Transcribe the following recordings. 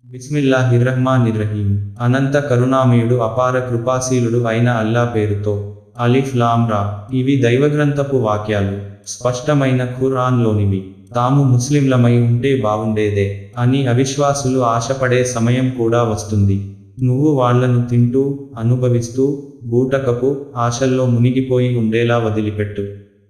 బిస్మిల్లాహిర్రహ్మానిర్రహీం అనంత కరుణామయుడు అపార కృపాశీలుడు అయిన అల్లా పేరుతో అలిఫ్ లామ్ రా ఇవి దైవగ్రంథపు వాక్యాలు స్పష్టమైన ఖురాన్లోనివి తాము ముస్లింలమై ఉంటే బాగుండేదే అని అవిశ్వాసులు ఆశపడే సమయం కూడా వస్తుంది నువ్వు వాళ్లను తింటూ అనుభవిస్తూ బూటకపు ఆశల్లో మునిగిపోయి ఉండేలా వదిలిపెట్టు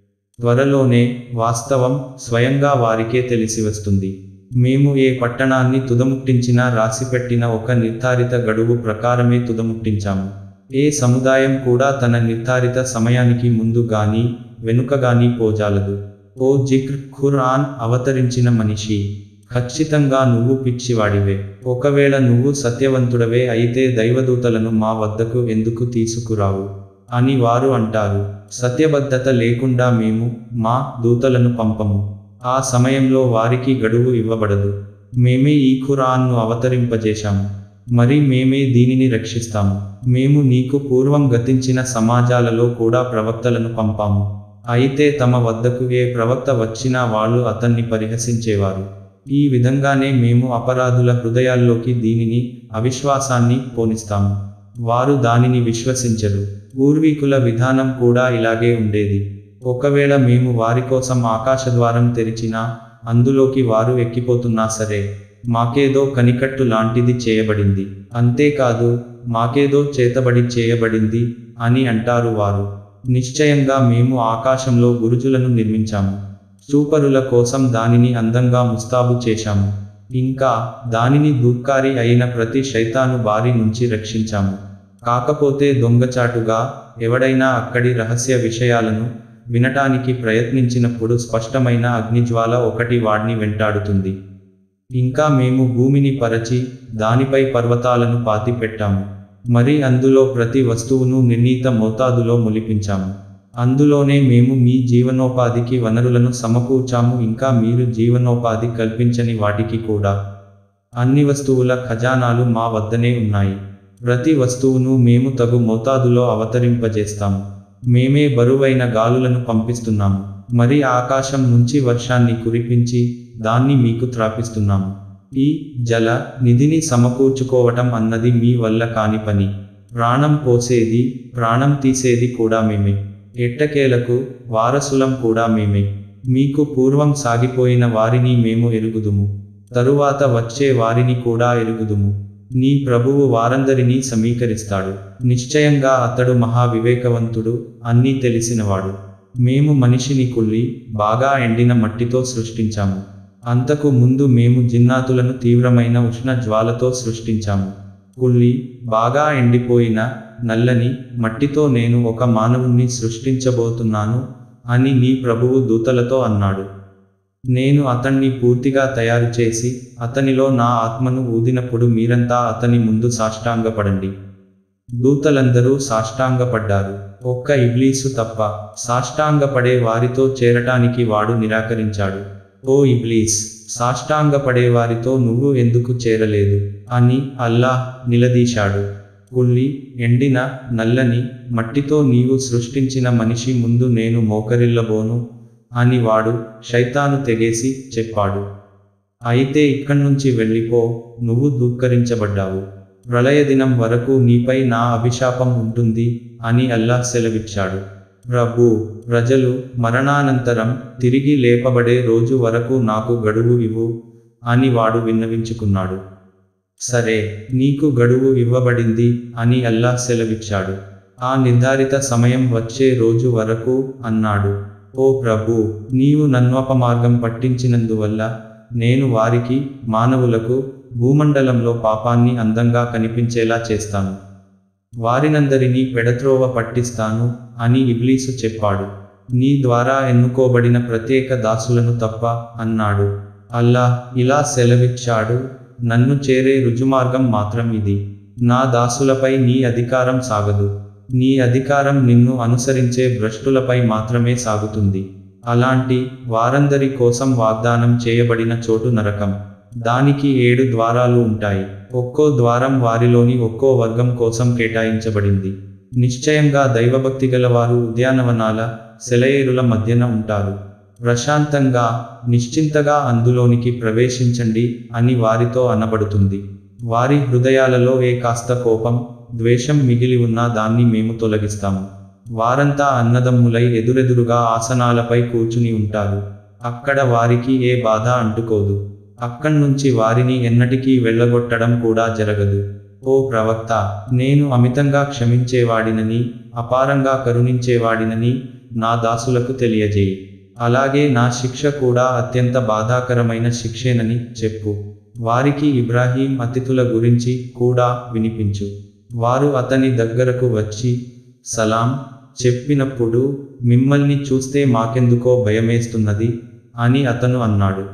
త్వరలోనే వాస్తవం స్వయంగా వారికే తెలిసి వస్తుంది మేము ఏ పట్టణాన్ని తుదముట్టించినా రాసిపెట్టిన ఒక నిర్ధారిత గడువు ప్రకారమే తుదముట్టించాము ఏ సముదాయం కూడా తన నిర్ధారిత సమయానికి ముందు గాని వెనుక గాని పోజాలదు ఓ జిక్ర్ ఖురాన్ అవతరించిన మనిషి ఖచ్చితంగా నువ్వు పిచ్చివాడివే ఒకవేళ నువ్వు సత్యవంతుడవే అయితే దైవదూతలను మా వద్దకు ఎందుకు తీసుకురావు అని వారు అంటారు సత్యబద్ధత లేకుండా మేము మా దూతలను పంపము ఆ సమయంలో వారికి గడువు ఇవ్వబడదు మేమే ఈ ఖురాన్ను అవతరింపజేశాము మరి మేమే దీనిని రక్షిస్తాము మేము నీకు పూర్వం గతించిన సమాజాలలో కూడా ప్రవక్తలను పంపాము అయితే తమ వద్దకు ఏ ప్రవక్త వచ్చినా వాళ్ళు అతన్ని పరిహసించేవారు ఈ విధంగానే మేము అపరాధుల హృదయాల్లోకి దీనిని అవిశ్వాసాన్ని పోనిస్తాము వారు దానిని విశ్వసించరు పూర్వీకుల విధానం కూడా ఇలాగే ఉండేది ఒకవేళ మేము వారి కోసం ఆకాశద్వారం తెరిచినా అందులోకి వారు ఎక్కిపోతున్నా సరే మాకేదో కనికట్టు లాంటిది చేయబడింది అంతేకాదు మాకేదో చేతబడి చేయబడింది అని అంటారు వారు నిశ్చయంగా మేము ఆకాశంలో గురుజులను నిర్మించాము చూపరుల కోసం దానిని అందంగా ముస్తాబు చేశాము ఇంకా దానిని దూక్కారి అయిన ప్రతి శైతాను బారి నుంచి రక్షించాము కాకపోతే దొంగచాటుగా ఎవడైనా అక్కడి రహస్య విషయాలను వినటానికి ప్రయత్నించినప్పుడు స్పష్టమైన అగ్నిజ్వాల ఒకటి వాడిని వెంటాడుతుంది ఇంకా మేము భూమిని పరచి దానిపై పర్వతాలను పాతిపెట్టాము మరి అందులో ప్రతి వస్తువును నిర్ణీత మోతాదులో మొలిపించాము అందులోనే మేము మీ జీవనోపాధికి వనరులను సమకూర్చాము ఇంకా మీరు జీవనోపాధి కల్పించని వాటికి కూడా అన్ని వస్తువుల ఖజానాలు మా వద్దనే ఉన్నాయి ప్రతి వస్తువును మేము తగు మోతాదులో అవతరింపజేస్తాము మేమే బరువైన గాలులను పంపిస్తున్నాము మరి ఆకాశం నుంచి వర్షాన్ని కురిపించి దాన్ని మీకు త్రాపిస్తున్నాము ఈ జల నిధిని సమకూర్చుకోవటం అన్నది మీ వల్ల కాని పని ప్రాణం పోసేది ప్రాణం తీసేది కూడా మేమే ఎట్టకేలకు వారసులం కూడా మేమే మీకు పూర్వం సాగిపోయిన వారిని మేము ఎరుగుదుము తరువాత వచ్చే వారిని కూడా ఎరుగుదుము నీ ప్రభువు వారందరినీ సమీకరిస్తాడు నిశ్చయంగా అతడు మహా వివేకవంతుడు అన్నీ తెలిసినవాడు మేము మనిషిని కుళ్ళి బాగా ఎండిన మట్టితో సృష్టించాము అంతకు ముందు మేము జిన్నాతులను తీవ్రమైన ఉష్ణ జ్వాలతో సృష్టించాము కుళ్ళి బాగా ఎండిపోయిన నల్లని మట్టితో నేను ఒక మానవుణ్ణి సృష్టించబోతున్నాను అని నీ ప్రభువు దూతలతో అన్నాడు నేను అతన్ని పూర్తిగా తయారు చేసి అతనిలో నా ఆత్మను ఊదినప్పుడు మీరంతా అతని ముందు సాష్టాంగపడండి దూతలందరూ సాష్టాంగపడ్డారు ఒక్క ఇబ్లీసు తప్ప సాష్టాంగపడే వారితో చేరటానికి వాడు నిరాకరించాడు ఓ ఇబ్లీస్ సాష్టాంగపడే వారితో నువ్వు ఎందుకు చేరలేదు అని అల్లాహ్ నిలదీశాడు కుళ్ళి ఎండిన నల్లని మట్టితో నీవు సృష్టించిన మనిషి ముందు నేను మోకరిల్లబోను అని వాడు శైతాను తెగేసి చెప్పాడు అయితే ఇక్కడ్నుంచి వెళ్ళిపో నువ్వు ధూక్కరించబడ్డావు ప్రళయదినం వరకు నీపై నా అభిశాపం ఉంటుంది అని అల్లాహ్ సెలవిచ్చాడు ప్రభు ప్రజలు మరణానంతరం తిరిగి లేపబడే రోజు వరకు నాకు గడువు ఇవ్వు అని వాడు విన్నవించుకున్నాడు సరే నీకు గడువు ఇవ్వబడింది అని అల్లాహ్ సెలవిచ్చాడు ఆ నిర్ధారిత సమయం వచ్చే రోజు వరకు అన్నాడు ఓ ప్రభు నీవు నన్వపమార్గం పట్టించినందువల్ల నేను వారికి మానవులకు భూమండలంలో పాపాన్ని అందంగా కనిపించేలా చేస్తాను వారినందరినీ పెడత్రోవ పట్టిస్తాను అని ఇబ్లీసు చెప్పాడు నీ ద్వారా ఎన్నుకోబడిన ప్రత్యేక దాసులను తప్ప అన్నాడు అల్లా ఇలా సెలవిచ్చాడు నన్ను చేరే రుజుమార్గం మాత్రం ఇది నా దాసులపై నీ అధికారం సాగదు నీ అధికారం నిన్ను అనుసరించే భ్రష్టులపై మాత్రమే సాగుతుంది అలాంటి వారందరి కోసం వాగ్దానం చేయబడిన చోటు నరకం దానికి ఏడు ద్వారాలు ఉంటాయి ఒక్కో ద్వారం వారిలోని ఒక్కో వర్గం కోసం కేటాయించబడింది నిశ్చయంగా దైవభక్తి గలవారు ఉద్యానవనాల సెలయేరుల మధ్యన ఉంటారు ప్రశాంతంగా నిశ్చింతగా అందులోనికి ప్రవేశించండి అని వారితో అనబడుతుంది వారి హృదయాలలో ఏ కాస్త కోపం ద్వేషం మిగిలి ఉన్నా దాన్ని మేము తొలగిస్తాము వారంతా అన్నదమ్ములై ఎదురెదురుగా ఆసనాలపై కూర్చుని ఉంటారు అక్కడ వారికి ఏ బాధ అంటుకోదు అక్కడ్నుంచి వారిని ఎన్నటికీ వెళ్ళగొట్టడం కూడా జరగదు ఓ ప్రవక్త నేను అమితంగా క్షమించేవాడినని అపారంగా కరుణించేవాడినని నా దాసులకు తెలియజేయి అలాగే నా శిక్ష కూడా అత్యంత బాధాకరమైన శిక్షేనని చెప్పు వారికి ఇబ్రాహీం అతిథుల గురించి కూడా వినిపించు వారు అతని దగ్గరకు వచ్చి సలాం చెప్పినప్పుడు మిమ్మల్ని చూస్తే మాకెందుకో భయమేస్తున్నది అని అతను అన్నాడు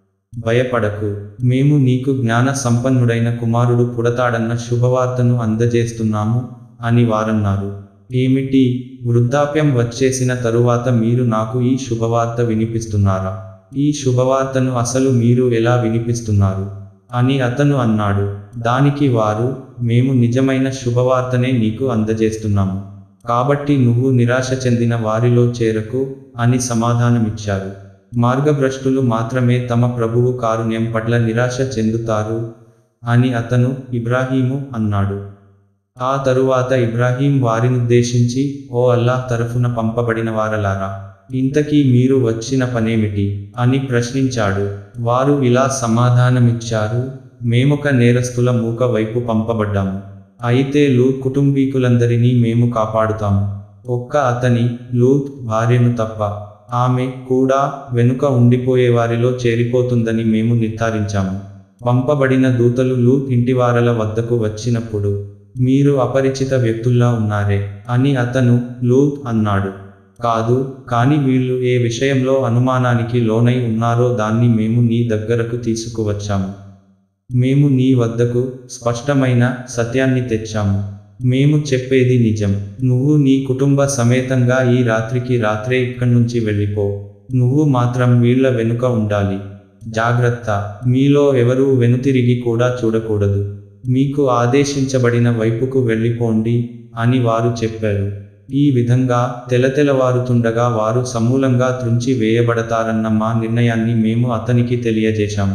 భయపడకు మేము నీకు జ్ఞాన సంపన్నుడైన కుమారుడు పుడతాడన్న శుభవార్తను అందజేస్తున్నాము అని వారన్నారు ఏమిటి వృద్ధాప్యం వచ్చేసిన తరువాత మీరు నాకు ఈ శుభవార్త వినిపిస్తున్నారా ఈ శుభవార్తను అసలు మీరు ఎలా వినిపిస్తున్నారు అని అతను అన్నాడు దానికి వారు మేము నిజమైన శుభవార్తనే నీకు అందజేస్తున్నాము కాబట్టి నువ్వు నిరాశ చెందిన వారిలో చేరకు అని సమాధానమిచ్చారు మార్గభ్రష్టులు మాత్రమే తమ ప్రభువు కారుణ్యం పట్ల నిరాశ చెందుతారు అని అతను ఇబ్రాహీము అన్నాడు ఆ తరువాత ఇబ్రాహీం వారినుద్దేశించి ఓ అల్లాహ్ తరఫున పంపబడిన వారలారా ఇంతకీ మీరు వచ్చిన పనేమిటి అని ప్రశ్నించాడు వారు ఇలా సమాధానమిచ్చారు మేమొక నేరస్తుల మూక వైపు పంపబడ్డాము అయితే లూత్ కుటుంబీకులందరినీ మేము కాపాడుతాము ఒక్క అతని లూత్ భార్యను తప్ప ఆమె కూడా వెనుక ఉండిపోయే వారిలో చేరిపోతుందని మేము నిర్ధారించాము పంపబడిన దూతలు లూత్ ఇంటివారల వద్దకు వచ్చినప్పుడు మీరు అపరిచిత వ్యక్తుల్లా ఉన్నారే అని అతను లూత్ అన్నాడు కాదు కాని వీళ్ళు ఏ విషయంలో అనుమానానికి లోనై ఉన్నారో దాన్ని మేము నీ దగ్గరకు తీసుకువచ్చాము మేము నీ వద్దకు స్పష్టమైన సత్యాన్ని తెచ్చాము మేము చెప్పేది నిజం నువ్వు నీ కుటుంబ సమేతంగా ఈ రాత్రికి రాత్రే ఇక్కడ్నుంచి వెళ్ళిపో నువ్వు మాత్రం వీళ్ళ వెనుక ఉండాలి జాగ్రత్త మీలో ఎవరూ వెనుతిరిగి కూడా చూడకూడదు మీకు ఆదేశించబడిన వైపుకు వెళ్ళిపోండి అని వారు చెప్పారు ఈ విధంగా తెలతెలవారుతుండగా వారు సమూలంగా త్రుంచి వేయబడతారన్న మా నిర్ణయాన్ని మేము అతనికి తెలియజేశాము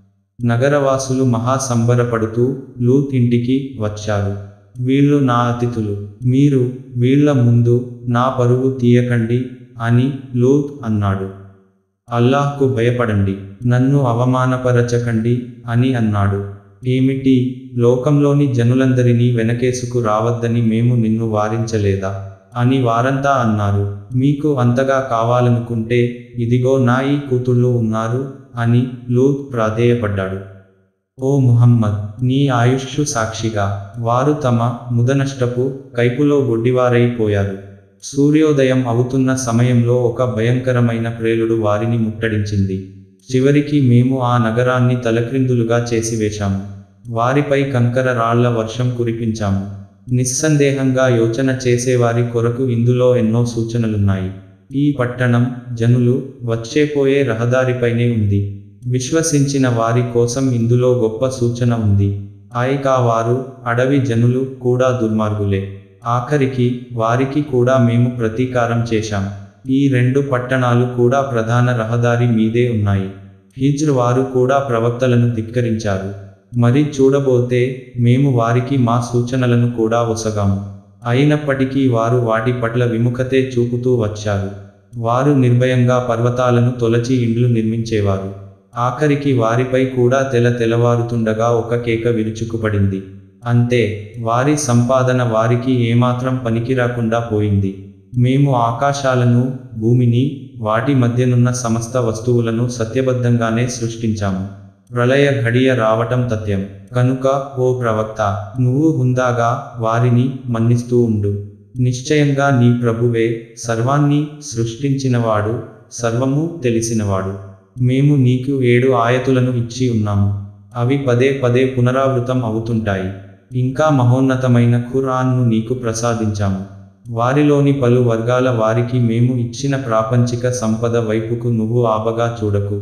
నగరవాసులు మహా సంబరపడుతూ లూత్ ఇంటికి వచ్చారు వీళ్ళు నా అతిథులు మీరు వీళ్ళ ముందు నా పరువు తీయకండి అని లూత్ అన్నాడు అల్లాహ్కు భయపడండి నన్ను అవమానపరచకండి అని అన్నాడు ఏమిటి లోకంలోని జనులందరినీ వెనకేసుకు రావద్దని మేము నిన్ను వారించలేదా అని వారంతా అన్నారు మీకు అంతగా కావాలనుకుంటే ఇదిగో నా ఈ కూతుళ్ళు ఉన్నారు అని లూత్ ప్రాధేయపడ్డాడు ఓ ముహమ్మద్ నీ ఆయుష్షు సాక్షిగా వారు తమ ముదనష్టపు కైపులో గుడ్డివారైపోయారు సూర్యోదయం అవుతున్న సమయంలో ఒక భయంకరమైన ప్రేలుడు వారిని ముట్టడించింది చివరికి మేము ఆ నగరాన్ని తలక్రిందులుగా చేసివేశాము వారిపై కంకర రాళ్ల వర్షం కురిపించాము నిస్సందేహంగా యోచన చేసేవారి కొరకు ఇందులో ఎన్నో సూచనలున్నాయి ఈ పట్టణం జనులు వచ్చేపోయే రహదారిపైనే ఉంది విశ్వసించిన వారి కోసం ఇందులో గొప్ప సూచన ఉంది ఆయకా వారు అడవి జనులు కూడా దుర్మార్గులే ఆఖరికి వారికి కూడా మేము ప్రతీకారం చేశాం ఈ రెండు పట్టణాలు కూడా ప్రధాన రహదారి మీదే ఉన్నాయి హిజ్ర్ వారు కూడా ప్రవక్తలను ధిక్కరించారు మరి చూడబోతే మేము వారికి మా సూచనలను కూడా ఒసగాము అయినప్పటికీ వారు వాటి పట్ల విముఖతే చూపుతూ వచ్చారు వారు నిర్భయంగా పర్వతాలను తొలచి ఇండ్లు నిర్మించేవారు ఆఖరికి వారిపై కూడా తెల తెలవారుతుండగా ఒక కేక విరుచుకుపడింది అంతే వారి సంపాదన వారికి ఏమాత్రం పనికిరాకుండా పోయింది మేము ఆకాశాలను భూమిని వాటి మధ్యనున్న సమస్త వస్తువులను సత్యబద్ధంగానే సృష్టించాము ప్రళయ ఘడియ రావటం తథ్యం కనుక ఓ ప్రవక్త నువ్వు హుందాగా వారిని మన్నిస్తూ ఉండు నిశ్చయంగా నీ ప్రభువే సర్వాన్ని సృష్టించినవాడు సర్వము తెలిసినవాడు మేము నీకు ఏడు ఆయతులను ఇచ్చి ఉన్నాము అవి పదే పదే పునరావృతం అవుతుంటాయి ఇంకా మహోన్నతమైన ఖురాన్ను నీకు ప్రసాదించాము వారిలోని పలు వర్గాల వారికి మేము ఇచ్చిన ప్రాపంచిక సంపద వైపుకు నువ్వు ఆబగా చూడకు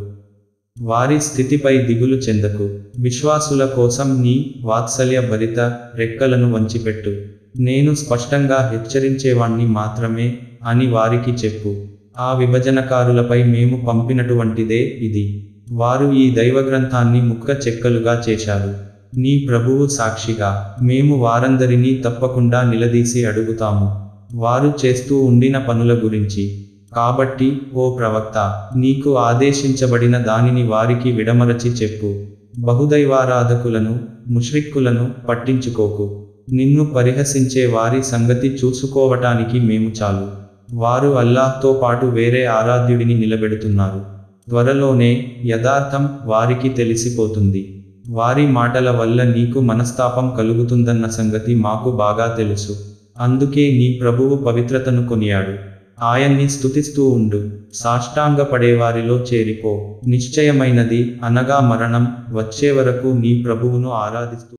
వారి స్థితిపై దిగులు చెందకు విశ్వాసుల కోసం నీ వాత్సల్య భరిత రెక్కలను వంచిపెట్టు నేను స్పష్టంగా హెచ్చరించేవాణ్ణి మాత్రమే అని వారికి చెప్పు ఆ విభజనకారులపై మేము పంపినటువంటిదే ఇది వారు ఈ దైవగ్రంథాన్ని ముక్క చెక్కలుగా చేశారు నీ ప్రభువు సాక్షిగా మేము వారందరినీ తప్పకుండా నిలదీసి అడుగుతాము వారు చేస్తూ ఉండిన పనుల గురించి కాబట్టి ఓ ప్రవక్త నీకు ఆదేశించబడిన దానిని వారికి విడమరచి చెప్పు బహుదైవారాధకులను ముష్రిక్కులను పట్టించుకోకు నిన్ను పరిహసించే వారి సంగతి చూసుకోవటానికి మేము చాలు వారు అల్లాహ్తో పాటు వేరే ఆరాధ్యుడిని నిలబెడుతున్నారు త్వరలోనే యథార్థం వారికి తెలిసిపోతుంది వారి మాటల వల్ల నీకు మనస్తాపం కలుగుతుందన్న సంగతి మాకు బాగా తెలుసు అందుకే నీ ప్రభువు పవిత్రతను కొనియాడు ఆయన్ని స్తుతిస్తూ ఉండు సాష్టాంగ పడేవారిలో చేరిపో నిశ్చయమైనది అనగా మరణం వచ్చే వరకు నీ ప్రభువును ఆరాధిస్తూ